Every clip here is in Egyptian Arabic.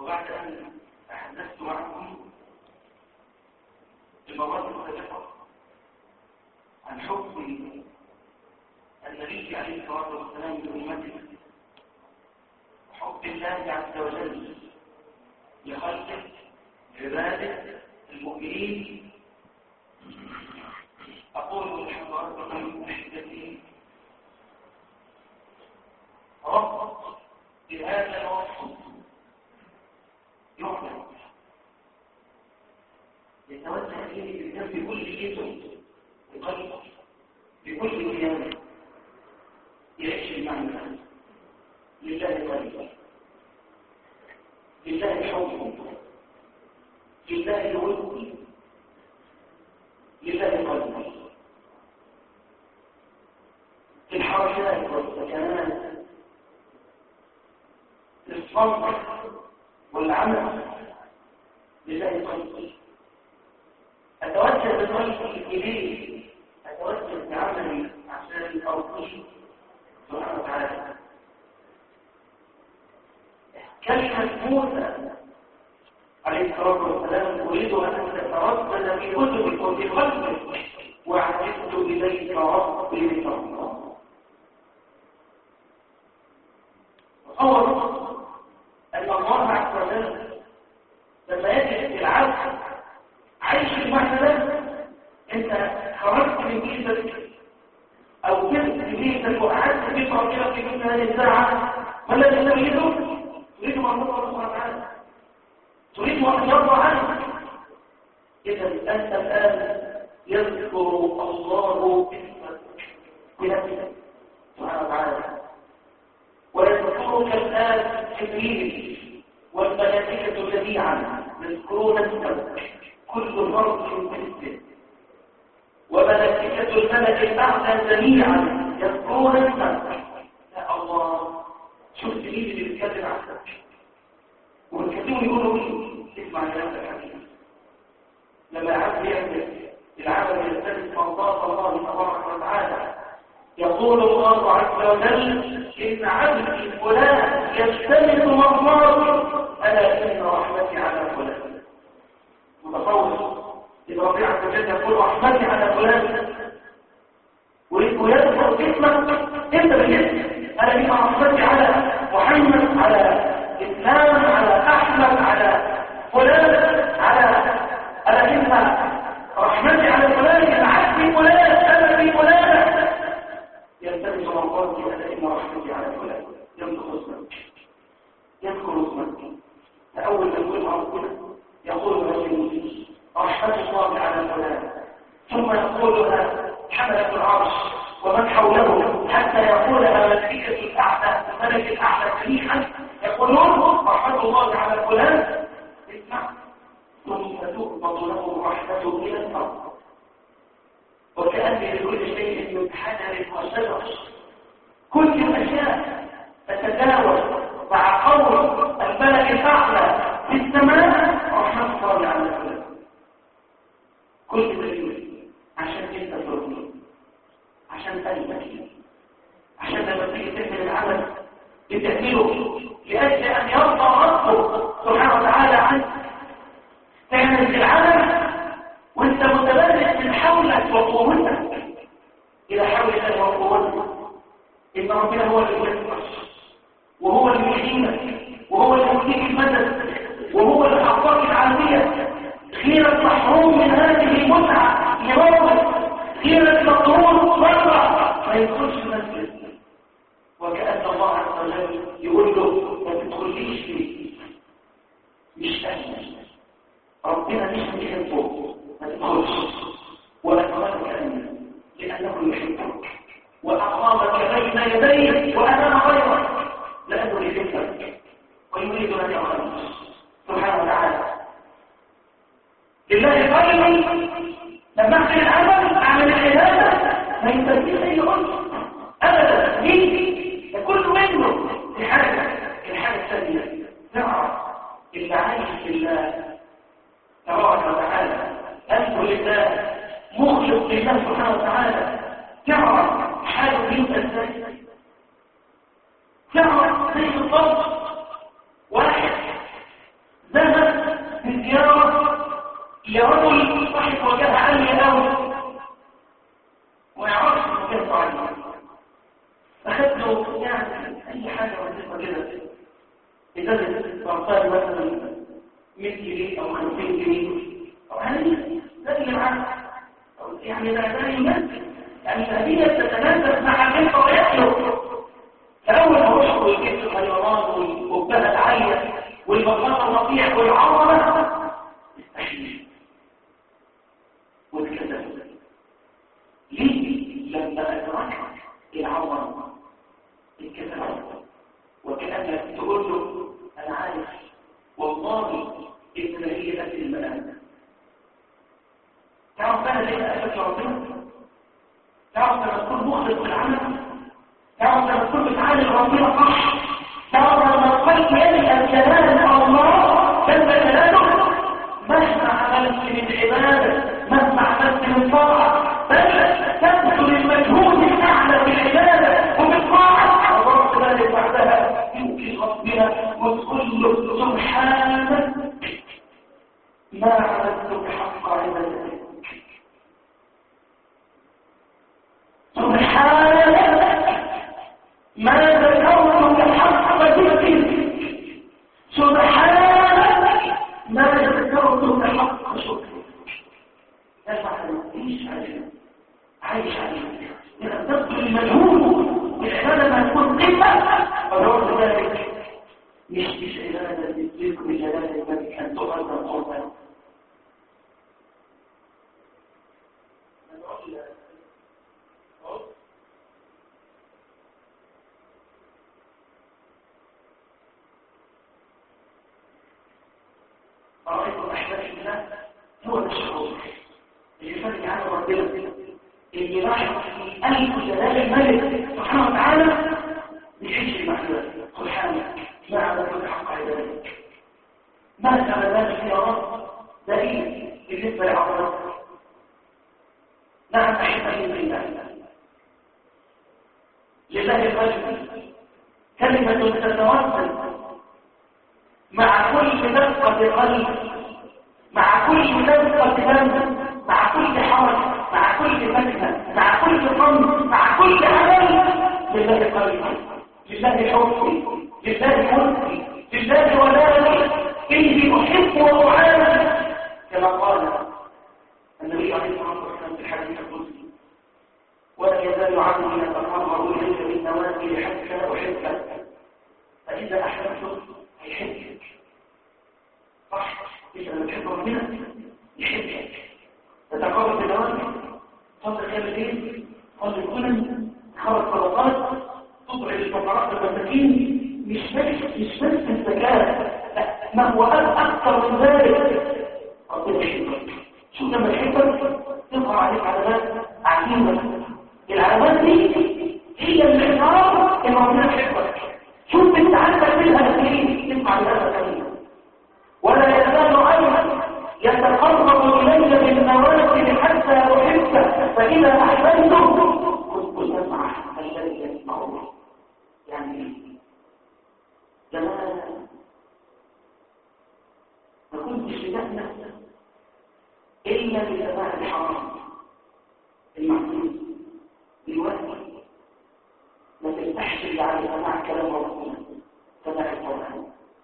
وبعد أن تحدثت معكم المرات السابقة عن حكم النبي عليه الصلاة والسلام لأمته وحب الله عز وجل لخلقه عباده المؤمنين أقول لحضراتكم أحدثي ربط بهذا الوصف يعلم يتوجه إليه بالنفس بكل جسم بقلب بكل كيان يعيش المعنى لله قلبه لله حبه لله ولده لله قلبه في الحركات والسكنات في الصمت والعمل لله قلبه أتوجه بقلبي إليه أتوجه بعملي عشان أرضيه سبحانه وتعالى كلمة موسى عليه الصلاة والسلام أريد أن تتردد في كتبك وفي قلبك وعجبت إليك ربي لترضى تصور أن الله عز وجل لما يجد العبد عايش المعنى ده انت خرجت من جيزك او كنت في جيزك وقعدت فتره كده في مثل هذه الساعه ما الذي تريده؟ تريد ان الله سبحانه وتعالى تريد ان يرضى عنك اذا انت الان يذكر الله اسمك بنفسك سبحانه وتعالى ويذكرك الان جبريل والملائكه جميعا يذكرون اسمك كل فرد باسمه وملائكة الملك الأعلى جميعا يذكرون اسمك يا الله شفت مين اللي بيتكلم عنك والكثيرون يقولوا ايه اسمع كلام الحكيم لما العبد يعمل العمل يلتمس مرضات الله تبارك وتعالى يقول الله عز وجل إن عبدي فلان يلتمس مرضاتي ألا إن رحمتي على فلان متصور إذا ربي عز وجل يقول رحمتي على فلان ويذكر اسمك انت بالاسم انا بيبقى رحمتي على محمد على اسلام على احمد على فلان على انا بيبقى رحمتي على فلان العبد فلان انا في فلان يلتمس مرضاتي انا ان رحمتي على فلان يذكر اسمك يذكر اسمك فاول ما يقول ربنا يقول رسول رحمة الله على فلان ثم يقولها حملة العرش ومن حوله حتى يقولها ملكية الأعلى الملك الأعلى جميعا يقولون رحمة الله على فلان اسمع ثم تقبض له الرحمة إلى الأرض وكأن لكل شيء من حجر وشجر كل الأشياء تتداول مع قول الملك الأعلى في السماء رحمة الله على فلان كل دليل عشان انت ترضي عشان قلبك عشان لما تيجي تعمل العمل بتعمله لاجل ان يرضى ربه سبحانه وتعالى عنك تعمل العمل وانت متبرع من حولك وقوتك الى حول الله وقوتك ان ربنا هو اللي يذكرك وهو اللي يحييك وهو اللي يؤتيك المدد وهو اللي اعطاك العافيه خيرة محروم من هذه المتعة لربك خيرة مطرود مرة ما يدخلش المسجد وكأن الله عز وجل يقول له ما تدخليش فيه مش أهل ربنا مش بيحبه ما تدخلش وأكرمك أنت لأنه يحبك وأقامك بين يديه وأمام غيرك لأنه يحبك ويريد أن يرحمك سبحانه وتعالى لله قلبي لما اعمل العمل اعمل العباده ما ينتهيش اي عذر ابدا ليه ده كله منه في حاجه الحاجه الثانيه نعرف اللي عايش لله تبارك وتعالى قلبه لله مخلص لله سبحانه وتعالى تعرف حاله بيبقى ازاي تعرف زي بالضبط واحد لرجل صاحب وجهه عاليه قوي وما يعرفش وجهته عاليه اخذت له يعني اي حاجه بسيطه كده ازازه برطان مثلا 100 جنيه او 50 جنيه او هذه ده اللي معاه يعني ده ده يمثل يعني هذه تتناسب مع كيف ويأكله فأول ما وشكوا الجبس الحيوانات والبلد عالية والبطاطا الرفيع والعظمة استحيل واتكذب ليه لما أدرك العظمة اتكذب وكأنك تقول له أنا عارف والله إن هي نفس المنام تعرف أنا ليه أسف ربنا تعرف لما تكون مخلص في العمل تعرف لما تكون بتعامل ربنا صح تعرف لما القلب يلقى الجلال الله جل جلاله مهما عملت من عباده مهما عملت من طاعه بل تبذل المجهود الاعلى في العباده وفي الطاعه الله ذلك بعدها يمكن ربنا وتقول له سبحانك ما عبدتك حق عبادتك سبحانك ما ذكرتك حق ذكرك سبحانك ما ذكرتك حق شكرك اسمع مفيش عايش عايش عايش إذا تبذل المجهود العبادة ما تكون قمة ولو ذلك مش مش عبادة تدرك بجلال الملك أن تؤذى قربا أرأيكم أحباب الله هو ده الشعور اللي فرق عنه ربنا اللي راح في قلب جلال الملك سبحانه وتعالى بيعيش المحلول سبحانك ما عبدك حق عبادك ما سأل ذلك يا رب دليل بالنسبة لعظمتك نعم أحبائي بالله لله الرجل كلمة تتوصل مع كل دقة قلب مع كل دقة دم مع كل حرج مع كل مكنة مع كل صمت مع كل عمل لله قلبي لله حبي لله ملكي لله ولائي إني أحب وأعاني كما قال النبي عليه الصلاة والسلام في الحديث القدسي ولا يزال عبدي يتقرب إليك بالنوافل حتى أحبك فإذا أحببته هيحبك صح إذا لم تحب ربنا يحبك تتقرب بالنوافل صلي خير صلي الكلم خرج صلوات تطعم الفقراء المساكين مش بس مش بس الزكاة لا ما هو أكثر من ذلك ربنا يحبك شو لما تحبك تظهر عليك علامات عجيبة العلامات دي هي الإحرار إن ربنا يحبك شوف انت عندك منها نتيجة تسمع لهذا كلمة ولا يزال أيضا يتقرب إلي بالنوافل حتى أحبه فإذا أحببته كنت سمع الذي يسمعه يعني زمان ما كنتش لتأنس إلا بسماع الحرام المعصوم دلوقتي ما تفتحش على سماع كلام ربنا سماع القرآن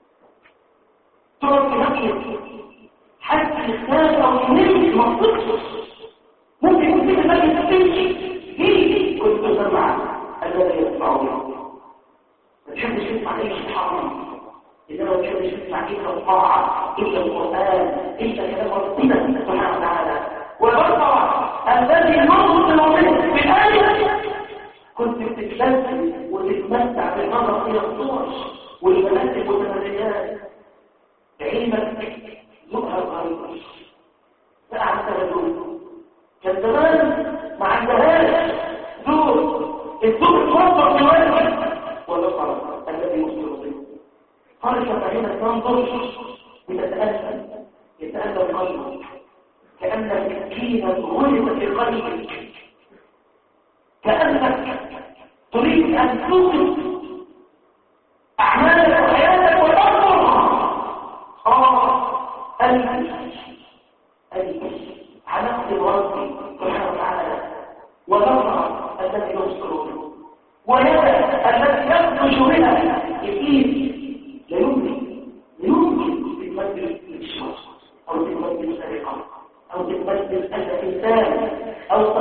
تقعد تنقل حتى الإنسان أو يميز ما تصدقش ممكن يكون في دماغ تمشي ليه كنت سمع الذي يسمعه ما تحبش تسمع اي شيء حرام إذا ما تحبش تسمع إلا الطاعة إلا القرآن إلا كلام ربنا سبحانه وتعالى والبصر الذي ينظر لربنا بالآية كنت بتتلذذ وتتمتع بالنظر إلى الصور والبنات المتمرجات علمك يظهر غريب ساعة تلدون كان زمان ما عندهاش دور الدور توضع دلوقتي والبصر الذي يبصر به قال شفعين تنظر بتتألم يتألم قلبك كأن السكينة غلبت في قلبك كأنك تريد أن توقف أعمالك وحياتك وتنظرها آه قلبي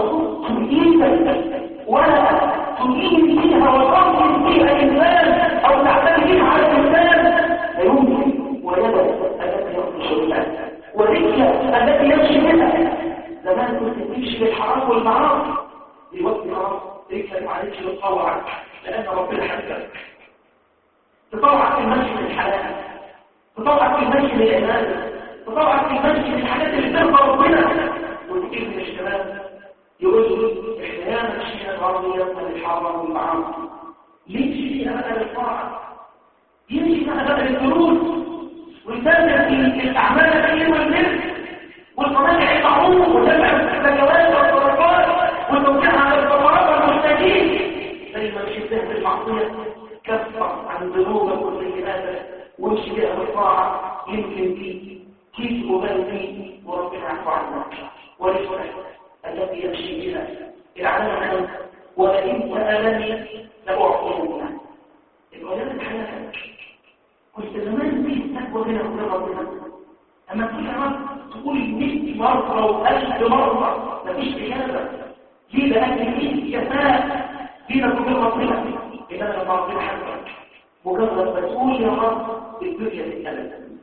تضم ايدك ولا تجيب فيها وتنقل فيها انسان او تعتدي فيها على الانسان لا يمكن ويدك التي يخرج بها ورجلك التي يمشي بها زمان كنت تمشي بالحرام والمعاصي دلوقتي خلاص رجلك ما عليكش تطوعك لان ربنا حبك تطوعك في المشي للحلال تطوعك في المشي للعباده تطوعك في المشي للحاجات اللي ترضى ربنا وكثير من الشباب يقول لي احيانا الشيء العربية من الحرام والمعاصي ليش فيها بقى للطاعة يمشي بقى بقى للدروس ويتابع في الاعمال الخير والبر والصنائع المعروف وتابع الزكوات والصدقات والتوزيع على الفقراء والمحتاجين دايما شبه بالمعصية كفر عن ذنوبك وسيئاتك وامشي بها بالطاعة يمكن دي كيف وبال دي وربنا يعفو عنك ورزقك التي يمشي بها العالم ولئن سألني لأعطينه الولاد الحياة كنت زمان في التقوى هنا وفي ربنا أما تيجي عمال تقول 100 مرة و1000 مرة مفيش إجابة ليه لأن في كفاء دينك وفي ربنا إنما لما ربنا حبك مجرد ما تقول يا رب الدنيا تتكلم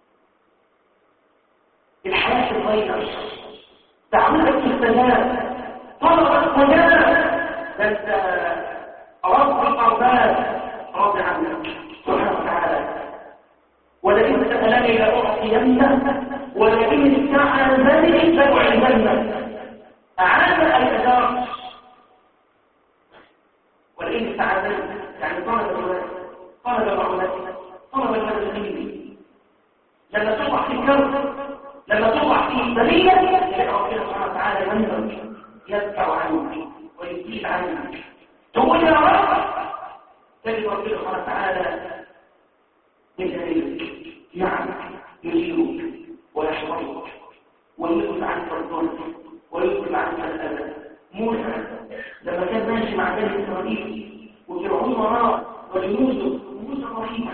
الحياة تتغير تعملك في السلام طلب السلام ده انت رب الارباب راضي عنك سبحانه وتعالى ولئن سالني لاعطينه ولئن استعاذني لاعيذنه اعاد الاداره ولئن استعاذني يعني طلب الولاد طلب المعونات طلب المدرسين لما تقع في الكرب لما تقع في سبيلة ربنا سبحانه وتعالى ينزل يدفع عنك ويزيد عنك تقول يا رب تجد ربنا سبحانه وتعالى بجليلك نعم يجيبك ويحفظك ويقول عنك الظلم ويقول عنك الأذى موسى لما كان ماشي مع بني إسرائيل وفرعون وراه وجنوده موسى رحيما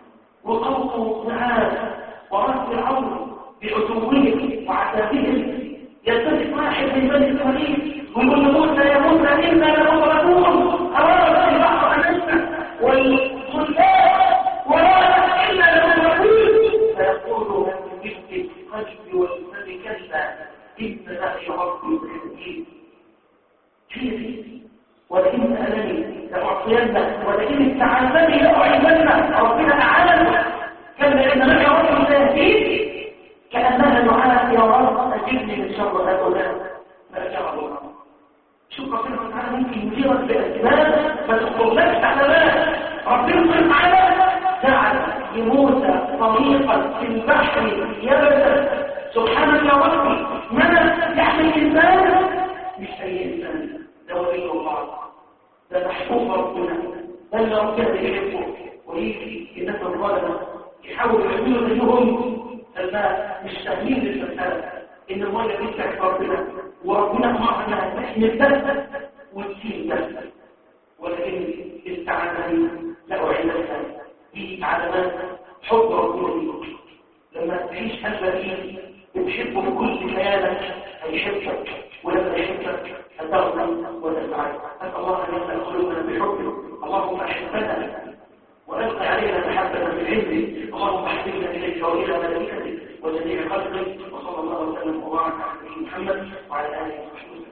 وقومه معاه ورد فرعون بعتوهم وعتابهم يلتفت واحد من بني اسرائيل ويقول لموسى يا موسى انا لمدركون اراد البحر امامنا والخلفاء ولا الا لمدركون فيقول من جبت قلبي والفم كلا ان معي ربي بالحكيم هي دي ولئن سالني لاعطينك ولئن استعاذني لاعيذنك ربنا اعاننا كلا ان معي ربي سيهديك كأنها دعاء يا رب أجبني من شر هؤلاء فأجاب الله شوف ربنا سبحانه ممكن يجيبك بأسباب ما تخطرلكش على بالك ربنا سبحانه وتعالى جعل لموسى طريقا في البحر يبسا سبحانك يا ربي ماذا يحمل الإنسان مش أي إنسان ده ولي الله ده محبوب ربنا ده اللي ربنا بيحبه ويجي الناس الظالمة يحاولوا يعملوا زيهم الماء مش تهمين للمسألة إن المية دي بتاعت ربنا وربنا ما أنها تحمل بس وتسيل بس ولكن استعانني لأعلمها دي علامات حب ربنا ليك لما تعيش قلبك بتحبه بكل كيانك هيحبك ولما يحبك هتغنى وتسعد أسأل الله أن يسأل قلوبنا بحبه اللهم أحبنا وألقي علينا محبة في العلم اللهم احببنا إليك وإلى ملائكتك وجميع خلقك وصلى الله وسلم وبارك على محمد وعلى آله وصحبه